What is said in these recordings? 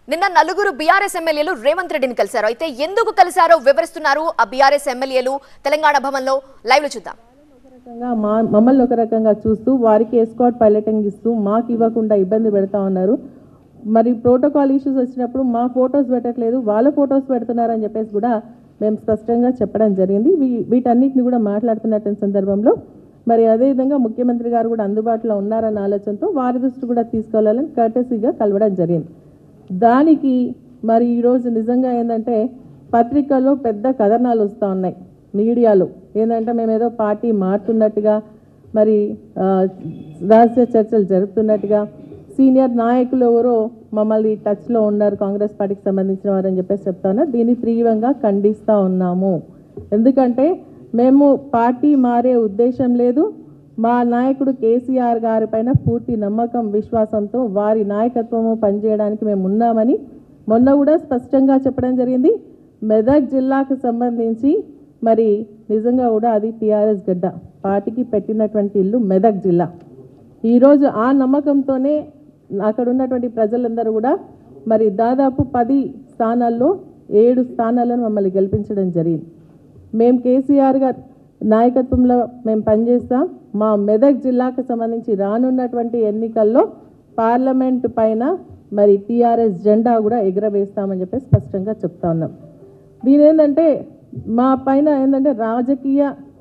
నిన్న నలుగురు బీఆర్ఎస్ ఎమ్మెల్యేలు రేవంత్ రెడ్డిని కలిశారు అయితే ఎందుకు కలిశారో వివరిస్తున్నారు ఆ బీఆర్ఎస్ ఎమ్మెల్యేలు తెలంగాణ భవన్లో లైవ్ లో చూద్దాం రకంగా మా మమ్మల్ని ఒక రకంగా చూస్తూ వారికి ఎస్కాట్ పైలటింగ్ ఇస్తూ మాకు ఇవ్వకుండా ఇబ్బంది పెడతా ఉన్నారు మరి ప్రోటోకాల్ ఇష్యూస్ వచ్చినప్పుడు మా ఫొటోస్ పెట్టట్లేదు వాళ్ళ ఫొటోస్ పెడుతున్నారని చెప్పేసి కూడా మేము స్పష్టంగా చెప్పడం జరిగింది వీ- వీటన్నిటిని కూడా మాట్లాడుతున్నటువంటి సందర్భంలో మరి అదేవిధంగా ముఖ్యమంత్రి గారు కూడా అందుబాటులో ఉన్నారన్న ఆలోచనతో వారి దృష్టి కూడా తీసుకెళ్లాలని కర్టసీగా కలవడం జరిగింది దానికి మరి ఈరోజు నిజంగా ఏంటంటే పత్రికల్లో పెద్ద కథనాలు వస్తూ ఉన్నాయి మీడియాలో ఏంటంటే మేము ఏదో పార్టీ మారుతున్నట్టుగా మరి ఆ, రహస్య చర్చలు జరుపుతున్నట్టుగా సీనియర్ నాయకులు ఎవరో మమ్మల్ని టచ్లో ఉన్నారు కాంగ్రెస్ పార్టీకి సంబంధించిన వారని చెప్పేసి చెప్తా ఉన్నా దీన్ని తీవ్రంగా ఖండిస్తూ ఉన్నాము ఎందుకంటే మేము పార్టీ మారే ఉద్దేశం లేదు మా నాయకుడు కేసీఆర్ గారి పైన పూర్తి నమ్మకం విశ్వాసంతో వారి నాయకత్వము పనిచేయడానికి మేము ఉన్నామని మొన్న కూడా స్పష్టంగా చెప్పడం జరిగింది మెదక్ జిల్లాకు సంబంధించి మరి నిజంగా కూడా అది టీఆర్ఎస్ గడ్డ పార్టీకి పెట్టినటువంటి ఇల్లు మెదక్ జిల్లా ఈరోజు ఆ నమ్మకంతోనే అక్కడ ఉన్నటువంటి ప్రజలందరూ కూడా మరి దాదాపు పది స్థానాల్లో ఏడు స్థానాలను మమ్మల్ని గెలిపించడం జరిగింది మేము కేసీఆర్ గారు నాయకత్వంలో మేము పనిచేస్తాం మా మెదక్ జిల్లాకు సంబంధించి రానున్నటువంటి ఎన్నికల్లో పార్లమెంట్ పైన మరి టీఆర్ఎస్ జెండా కూడా ఎగురవేస్తామని చెప్పి స్పష్టంగా చెప్తా ఉన్నాం దీని ఏంటంటే మా పైన ఏంటంటే రాజకీయ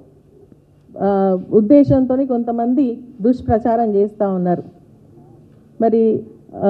ఆ, ఉద్దేశంతో కొంతమంది దుష్ప్రచారం చేస్తూ ఉన్నారు మరి ఆ,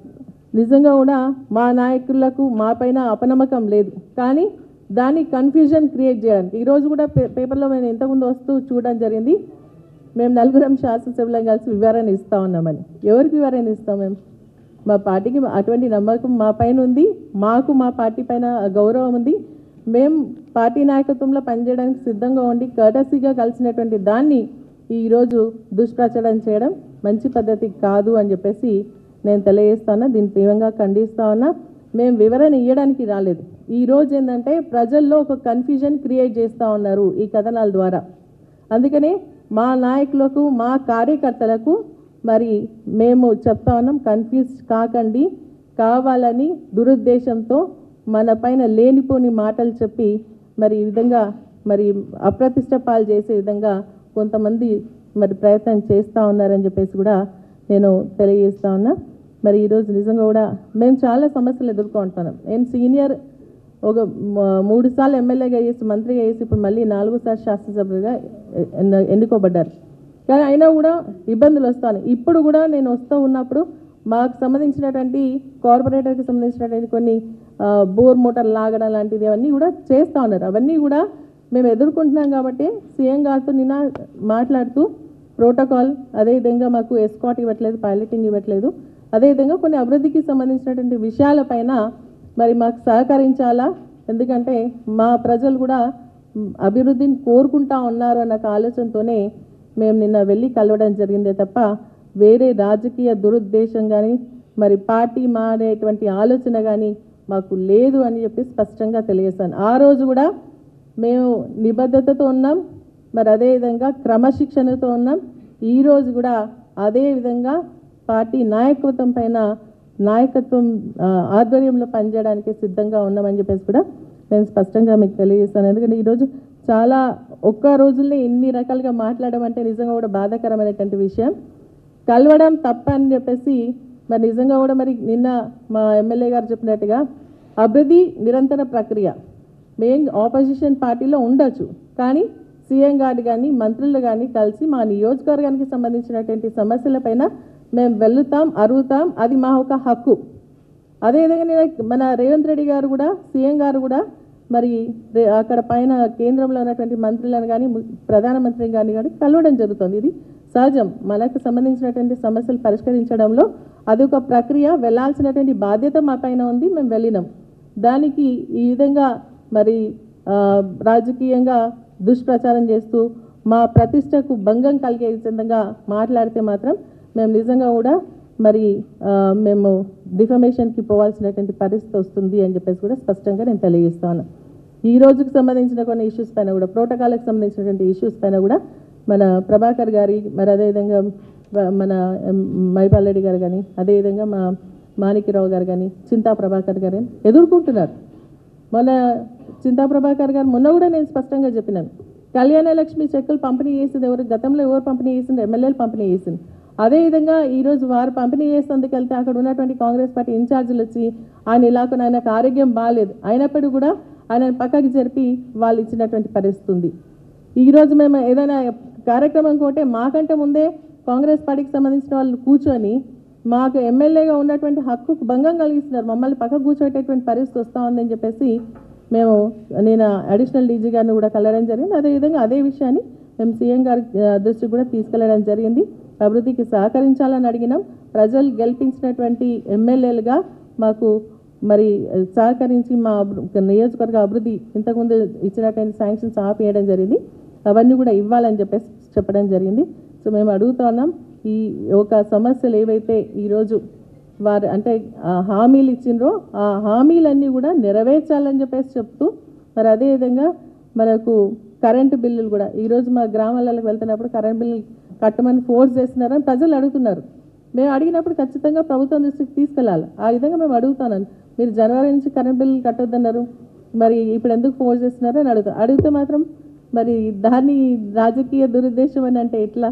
నిజంగా కూడా మా నాయకులకు మా పైన అపనమ్మకం లేదు కానీ దాన్ని కన్ఫ్యూజన్ క్రియేట్ చేయడానికి ఈరోజు కూడా పే పేపర్లో మేము ఇంతకుముందు వస్తూ చూడడం జరిగింది మేము నలుగురం శాసనసభ్యులం కలిసి వివరణ ఇస్తా ఉన్నామని ఎవరికి వివరణ ఇస్తాం మేము మా పార్టీకి అటువంటి నమ్మకం మా పైన ఉంది మాకు మా పార్టీ పైన గౌరవం ఉంది మేము పార్టీ నాయకత్వంలో పనిచేయడానికి సిద్ధంగా ఉండి కర్టసీగా కలిసినటువంటి దాన్ని ఈరోజు దుష్ప్రచారం చేయడం మంచి పద్ధతి కాదు అని చెప్పేసి నేను తెలియజేస్తాను దీన్ని తీవ్రంగా ఖండిస్తా ఉన్నా మేము వివరణ ఇవ్వడానికి రాలేదు ఈ రోజు ఏంటంటే ప్రజల్లో ఒక కన్ఫ్యూజన్ క్రియేట్ చేస్తూ ఉన్నారు ఈ కథనాల ద్వారా అందుకనే మా నాయకులకు మా కార్యకర్తలకు మరి మేము చెప్తా ఉన్నాం కన్ఫ్యూజ్ కాకండి కావాలని దురుద్దేశంతో మన పైన లేనిపోని మాటలు చెప్పి మరి ఈ విధంగా మరి అప్రతిష్ట పాలు చేసే విధంగా కొంతమంది మరి ప్రయత్నం చేస్తూ ఉన్నారని చెప్పేసి కూడా నేను తెలియజేస్తా ఉన్నా మరి ఈరోజు నిజంగా కూడా మేము చాలా సమస్యలు ఎదుర్కొంటున్నాం నేను సీనియర్ ఒక మ- మూడు సార్లు ఎమ్మెల్యేగా చేసి మంత్రిగా చేసి ఇప్పుడు మళ్ళీ నాలుగోసారి శాసనసభ్యులుగా ఎ- ఎన్న- ఎన్నుకోబడ్డారు కానీ అయినా కూడా ఇబ్బందులు వస్తాను ఇప్పుడు కూడా నేను వస్తూ ఉన్నప్పుడు మాకు సంబంధించినటువంటి కార్పొరేటర్కి సంబంధించినటువంటి కొన్ని ఆ, బోర్ మోటార్ లాగడం లాంటిది అవన్నీ కూడా చేస్తూ ఉన్నారు అవన్నీ కూడా మేము ఎదుర్కొంటున్నాం కాబట్టి సీఎం గారితో నిన్న మాట్లాడుతూ ప్రోటోకాల్ అదేవిధంగా మాకు ఎస్కాట్ ఇవ్వట్లేదు పైలటింగ్ ఇవ్వట్లేదు అదేవిధంగా కొన్ని అభివృద్ధికి సంబంధించినటువంటి విషయాలపైన మరి మాకు సహకరించాలా ఎందుకంటే మా ప్రజలు కూడా మ్, అభివృద్ధిని కోరుకుంటా ఉన్నారు అన్న ఒక ఆలోచనతోనే మేము నిన్న వెళ్ళి కలవడం జరిగిందే తప్ప వేరే రాజకీయ దురుద్దేశం కానీ మరి పార్టీ మారేటువంటి ఆలోచన కానీ మాకు లేదు అని చెప్పి స్పష్టంగా తెలియజేశాను ఆ రోజు కూడా మేము నిబద్ధతతో ఉన్నాం మరి అదేవిధంగా క్రమశిక్షణతో ఉన్నాం ఈ రోజు కూడా అదే విధంగా పార్టీ నాయకత్వం పైన నాయకత్వం ఆ, ఆధ్వర్యంలో పనిచేయడానికి సిద్ధంగా ఉన్నామని చెప్పేసి కూడా నేను స్పష్టంగా మీకు తెలియజేస్తాను ఎందుకంటే ఈరోజు చాలా ఒక్క రోజుల్లో ఎన్ని రకాలుగా మాట్లాడడం అంటే నిజంగా కూడా బాధాకరమైనటువంటి విషయం కలవడం తప్ప అని చెప్పేసి మరి నిజంగా కూడా మరి నిన్న మా ఎమ్మెల్యే గారు చెప్పినట్టుగా అభివృద్ధి నిరంతర ప్రక్రియ మేం ఆపోజిషన్ పార్టీలో ఉండొచ్చు కానీ సీఎం గారు కానీ మంత్రులు కానీ కలిసి మా నియోజకవర్గానికి సంబంధించినటువంటి సమస్యలపైన మేము వెళ్తాం అరుగుతాం అది మా ఒక హక్కు అదేవిధంగా నేను మన రేవంత్ రెడ్డి గారు కూడా సీఎం గారు కూడా మరి రే- అక్కడ పైన కేంద్రంలో ఉన్నటువంటి మంత్రులను కానీ ము- ప్రధానమంత్రిని కానీ కానీ కలవడం జరుగుతుంది ఇది సహజం మనకు సంబంధించినటువంటి సమస్యలు పరిష్కరించడంలో అది ఒక ప్రక్రియ వెళ్ళాల్సినటువంటి బాధ్యత మా పైన ఉంది మేము వెళ్ళినాం దానికి ఈ విధంగా మరి ఆ, రాజకీయంగా దుష్ప్రచారం చేస్తూ మా ప్రతిష్టకు భంగం కలిగే విధంగా మాట్లాడితే మాత్రం మేము నిజంగా కూడా మరి ఆ, మేము డిఫమేషన్కి పోవాల్సినటువంటి పరిస్థితి వస్తుంది అని చెప్పేసి కూడా స్పష్టంగా నేను తెలియజేస్తాను ఈ రోజుకు సంబంధించిన కొన్ని ఇష్యూస్ పైన కూడా ప్రోటోకాల్కి సంబంధించినటువంటి ఇష్యూస్ పైన కూడా మన ప్రభాకర్ గారి మరి అదేవిధంగా వ- మన ఎం, మైపాల్ రెడ్డి గారు కానీ అదేవిధంగా మా మాణిక్యరావు గారు కానీ చింతా ప్రభాకర్ గారు కానీ ఎదుర్కొంటున్నారు మొన్న చింతా ప్రభాకర్ గారు మొన్న కూడా నేను స్పష్టంగా చెప్పినాను కళ్యాణ లక్ష్మి చెక్కులు పంపిణీ చేసింది ఎవరు గతంలో ఎవరు పంపిణీ చేసింది ఎమ్మెల్యేలు పంపిణీ చేసింది అదేవిధంగా ఈరోజు వారు పంపిణీ చేసేందుకు వెళ్తే అక్కడ ఉన్నటువంటి కాంగ్రెస్ పార్టీ ఇన్ఛార్జీలు వచ్చి ఆయన ఇలాగ ఆయనకు ఆరోగ్యం బాగాలేదు అయినప్పటికీ కూడా ఆయన పక్కకి జరిపి వాళ్ళు ఇచ్చినటువంటి పరిస్థితి ఉంది ఈరోజు మేము ఏదైనా కార్యక్రమం కోటే మాకంటే ముందే కాంగ్రెస్ పార్టీకి సంబంధించిన వాళ్ళు కూర్చొని మాకు ఎమ్మెల్యేగా ఉన్నటువంటి హక్కుకు భంగం కలిగిస్తున్నారు మమ్మల్ని పక్క కూర్చోటేటువంటి పరిస్థితి వస్తూ ఉందని చెప్పేసి మేము నేను అడిషనల్ డీజీ గారిని కూడా కలవడం జరిగింది అదేవిధంగా అదే విషయాన్ని మేము సీఎం గారి ఆ, దృష్టికి కూడా తీసుకెళ్లడం జరిగింది అభివృద్ధికి సహకరించాలని అడిగినాం ప్రజలు గెలిపించినటువంటి ఎమ్మెల్యేలుగా మాకు మరి ఆ, సహకరించి మా అభి- నియోజకవర్గ అభివృద్ధి ఇంతకుముందు ఇచ్చినటువంటి శాంక్షన్స్ ఆపేయడం జరిగింది అవన్నీ కూడా ఇవ్వాలని చెప్పేసి చెప్పడం జరిగింది సో మేము అడుగుతా ఉన్నాం ఈ ఒక సమస్యలు ఏవైతే ఈరోజు వారు అంటే ఆ హామీలు ఇచ్చిండ్రో ఆ హామీలన్నీ కూడా నెరవేర్చాలని చెప్పేసి చెప్తూ మరి అదేవిధంగా మనకు కరెంటు బిల్లులు కూడా ఈరోజు మా గ్రామాలకు వెళ్తున్నప్పుడు కరెంట్ బిల్లు కట్టమని ఫోర్స్ చేస్తున్నారని ప్రజలు అడుగుతున్నారు మేము అడిగినప్పుడు ఖచ్చితంగా ప్రభుత్వం దృష్టికి తీసుకెళ్ళాలి ఆ విధంగా మేము అడుగుతున్నాను మీరు జనవరి నుంచి కరెంట్ బిల్లు కట్టొద్దన్నారు మరి ఇప్పుడు ఎందుకు ఫోర్స్ చేస్తున్నారు అని అడుగుతాం అడిగితే మాత్రం మరి దాన్ని రాజకీయ దురుద్దేశం అని అంటే ఎట్లా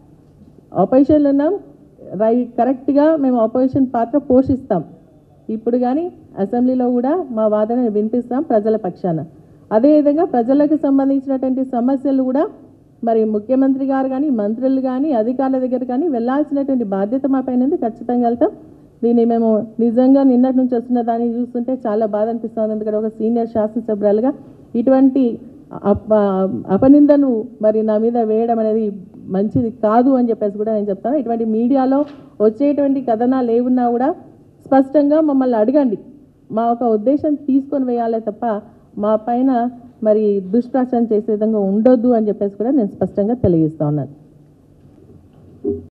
ఆపోజిషన్లో ఉన్నాం రై కరెక్ట్గా మేము ఆపోజిషన్ పాత్ర పోషిస్తాం ఇప్పుడు కానీ అసెంబ్లీలో కూడా మా వాదనని వినిపిస్తాం ప్రజల పక్షాన అదేవిధంగా ప్రజలకు సంబంధించినటువంటి సమస్యలు కూడా మరి ముఖ్యమంత్రి గారు కానీ మంత్రులు కానీ అధికారుల దగ్గర కానీ వెళ్ళాల్సినటువంటి బాధ్యత మా పైన ఉంది ఖచ్చితంగా వెళ్తాం దీన్ని మేము నిజంగా నిన్నటి నుంచి వస్తున్న దాన్ని చూస్తుంటే చాలా బాధ అనిపిస్తుంది ఎందుకంటే ఒక సీనియర్ శాసనసభ్యురాలుగా ఇటువంటి అప అపనిందను మరి నా మీద వేయడం అనేది మంచిది కాదు అని చెప్పేసి కూడా నేను చెప్తాను ఇటువంటి మీడియాలో వచ్చేటువంటి కథనాలు ఏమున్నా కూడా స్పష్టంగా మమ్మల్ని అడగండి మా ఒక ఉద్దేశం తీసుకొని వేయాలే తప్ప మా పైన మరి దుష్ప్రచారం చేసే విధంగా ఉండొద్దు అని చెప్పేసి కూడా నేను స్పష్టంగా తెలియజేస్తా ఉన్నాను